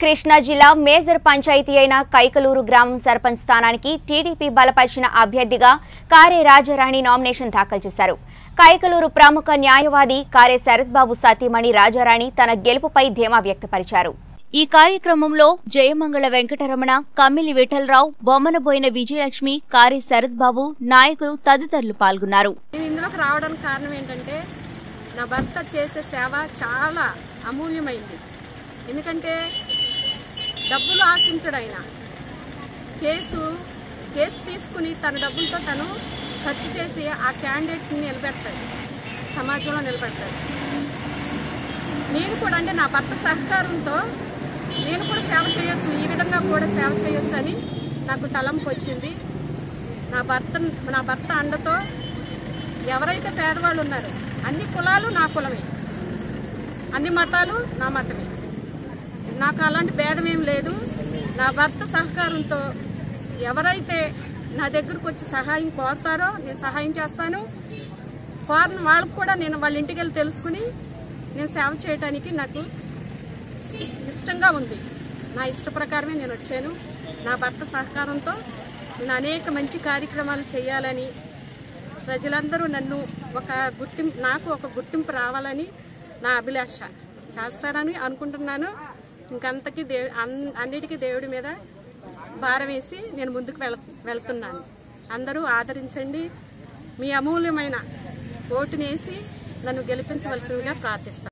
కృష్ణా జిల్లా మేజర్ పంచాయతీ అయిన కైకలూరు గ్రామం సర్పంచ్ స్థానానికి టీడీపీ బలపరిచిన అభ్యర్థిగా కారే రాజారాణి నామినేషన్ దాఖలు చేశారు కైకలూరు ప్రముఖ న్యాయవాది కారే శరత్ బాబు సతీమణి రాజారాణి తన గెలుపుపై ధీమా వ్యక్తపరిచారు ఈ కార్యక్రమంలో జయమంగళ వెంకటరమణ కమ్మిలి విఠలరావు బొమ్మనబోయిన విజయలక్ష్మి కారే శరత్ బాబు నాయకులు తదితరులు పాల్గొన్నారు నేను ఇందులోకి రావడానికి కారణం ఏంటంటే నా భర్త చేసే సేవ చాలా అమూల్యమైంది ఎందుకంటే డబ్బులు ఆశించడు ఆయన కేసు కేసు తీసుకుని తన డబ్బులతో తను ఖర్చు చేసి ఆ క్యాండిడేట్ని నిలబెడతాడు సమాజంలో నిలబెడతాడు నేను కూడా అంటే నా భర్త సహకారంతో నేను కూడా సేవ చేయొచ్చు ఈ విధంగా కూడా సేవ చేయొచ్చు అని నాకు తలంపు వచ్చింది నా భర్త నా భర్త అండతో ఎవరైతే పేదవాళ్ళు ఉన్నారో అన్ని కులాలు నా కులమే అన్ని మతాలు నా మతమే నాకు అలాంటి భేదం ఏం లేదు నా భర్త సహకారంతో ఎవరైతే నా దగ్గరకు వచ్చి సహాయం కోరుతారో నేను సహాయం చేస్తాను కోరిన వాళ్ళకు కూడా నేను వాళ్ళ ఇంటికి వెళ్ళి తెలుసుకుని నేను సేవ చేయడానికి నాకు ఇష్టంగా ఉంది నా ఇష్ట ప్రకారమే నేను వచ్చాను నా భర్త సహకారంతో నేను అనేక మంచి కార్యక్రమాలు చేయాలని ప్రజలందరూ నన్ను ఒక గుర్తింపు నాకు ఒక గుర్తింపు రావాలని నా అభిలాష చేస్తానని అనుకుంటున్నాను ఇంకంతకీ దేవు అన్- అన్నిటికీ దేవుడి మీద భారం వేసి నేను ముందుకు వెళ వెళ్తున్నాను అందరూ ఆదరించండి మీ అమూల్యమైన ఓటునేసి నన్ను గెలిపించవలసిందిగా ప్రార్థిస్తాను